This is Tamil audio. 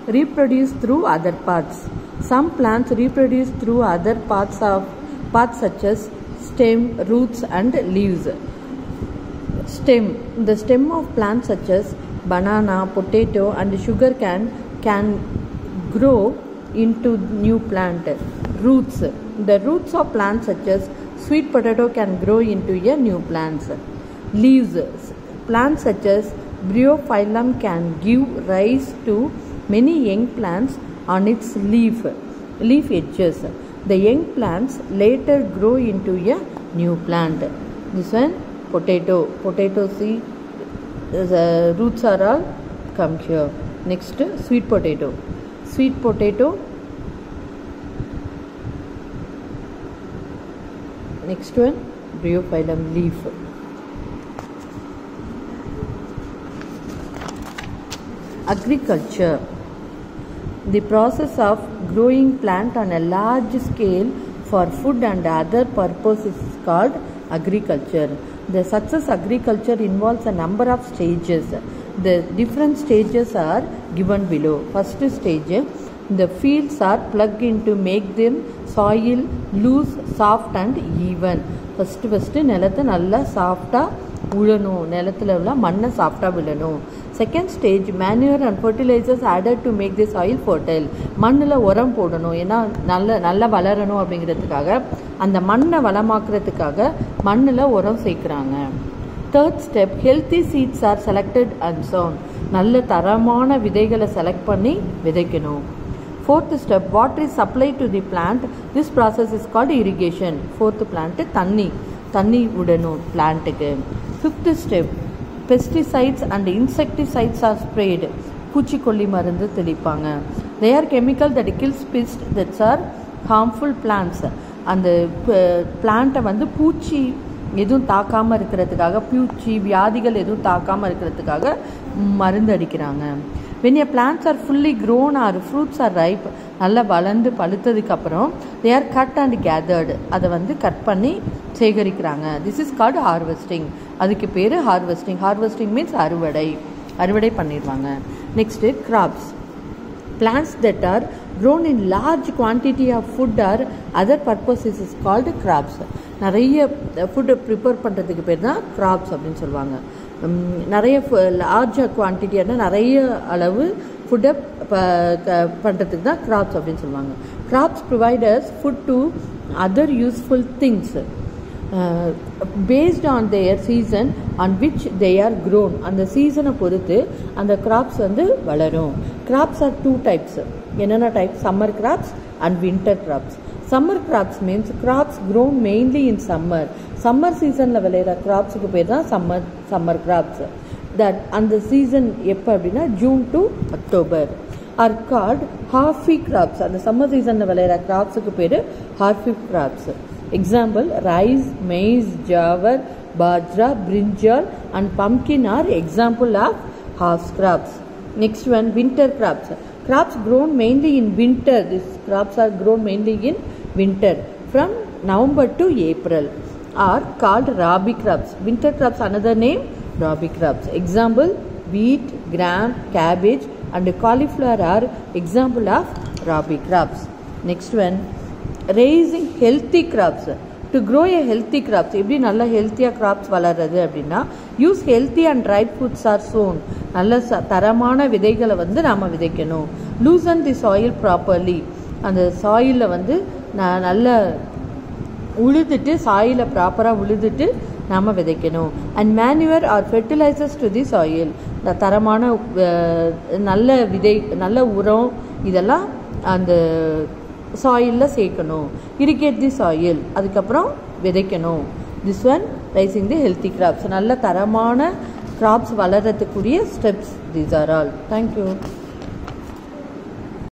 reproduce through other parts. Some plants reproduce through other parts of parts such as stem, roots and leaves. Stem. The stem of plants such as banana, potato and sugar cane can grow into new plant. Roots. The roots of plants such as sweet potato can grow into a new plants. Leaves. Plants such as bryophyllum can give rise to many young plants on its leaf leaf edges. The young plants later grow into a new plant. This one potato. Potato seed the roots are all come here. Next sweet potato. Sweet potato. Next one bryophyllum leaf. Agriculture. The process of growing plant on a large scale for food and other purposes is called agriculture. The success agriculture involves a number of stages. The different stages are given below. First stage, the fields are plugged in to make them soil loose, soft and even. First first நிலத்தை நல்லா சாஃப்டாக உழணும் நிலத்துல உள்ள மண்ணை சாஃப்டாக விழணும் second stage manure and fertilisers added to make the soil fertile மண்ணில் உரம் போடணும் ஏன்னா நல்ல நல்லா வளரணும் அப்படிங்கிறதுக்காக அந்த மண்ணை வளமாக்குறதுக்காக மண்ணில் உரம் சேர்க்குறாங்க third step healthy seeds are selected and sown நல்ல தரமான விதைகளை செலக்ட் பண்ணி விதைக்கணும் fourth step water is supply to the plant this process is called irrigation fourth plant தண்ணி தண்ணி விடணும் பிளான்ட்டுக்கு fifth step pesticides and insecticides are sprayed பூச்சிக்கொல்லி மருந்து தெளிப்பாங்க they are chemical that kills pest that's are harmful plants அந்த பிளான்ட்டை வந்து பூச்சி எதுவும் தாக்காமல் இருக்கிறதுக்காக பூச்சி வியாதிகள் எதுவும் தாக்காமல் இருக்கிறதுக்காக மருந்து அடிக்கிறாங்க when a plants are fully grown or fruits are ripe நல்லா வளர்ந்து பழுத்ததுக்கப்புறம் they are cut and gathered அதை வந்து கட் பண்ணி சேகரிக்கிறாங்க திஸ் இஸ் கால்டு ஹார்வெஸ்டிங் அதுக்கு பேர் ஹார்வெஸ்டிங் ஹார்வெஸ்டிங் மீன்ஸ் அறுவடை அறுவடை பண்ணிடுவாங்க next crops plants that are grown in large quantity of food or other purposes is called crops நிறைய ஃபுட்டு ப்ரிப்பேர் பண்ணுறதுக்கு பேர் தான் கிராப்ஸ் அப்படின்னு சொல்லுவாங்க நிறைய லார்ஜ் குவான்டிட்டியான நிறைய அளவு ஃபுட்டை பண்ணுறதுக்கு தான் கிராப்ஸ் அப்படின்னு சொல்லுவாங்க crops providers food to other useful things based on their season on which they are grown அந்த சீசனை பொறுத்து அந்த கிராப்ஸ் வந்து வளரும் கிராப்ஸ் ஆர் டூ டைப்ஸ் என்னென்ன type summer crops and winter crops summer crops means crops grown mainly in summer summer சீசனில் விளையிற கிராப்ஸுக்கு பேர் தான் சம்மர் சம்மர் கிராப்ஸ் தட் அந்த சீசன் எப்போ அப்படின்னா June to October are called ஹாஃபி கிராப்ஸ் அந்த சம்மர் சீசனில் விளையிற கிராப்ஸுக்கு பேர் kharif crops example rice maize jowar bajra brinjal and pumpkin are example of half crops. Next one, winter crops. Crops grown mainly in winter. These crops are grown mainly in winter from November to April are called rabi crops. Winter crops another name rabi crops. Example wheat, gram, cabbage and cauliflower are example of rabi crops. Next one, raising healthy crops. To grow a healthy crops எப்படி நல்ல ஹெல்த்தியாக கிராப்ஸ் வளர்றது அப்படின்னா use healthy and right foods are sown நல்ல ச தரமான விதைகளை வந்து நாம் விதைக்கணும் லூசன் தி சாயில் ப்ராப்பர்லி அந்த சாயிலில் வந்து ந நல்ல உழுதுட்டு சாயிலை ப்ராப்பராக உழுதுட்டு நாம் விதைக்கணும் and manure or fertilisers to the soil தரமான அஹ், நல்ல விதை நல்ல உரம் இதெல்லாம் அந்த சாயிலில் சேர்க்கணும் இரிகேட் தி சாயில் அதுக்கப்புறம் விதைக்கணும் this one raising the healthy crops நல்ல தரமான கிராப்ஸ் வளர்கிறதுக்குரிய steps these are all thank you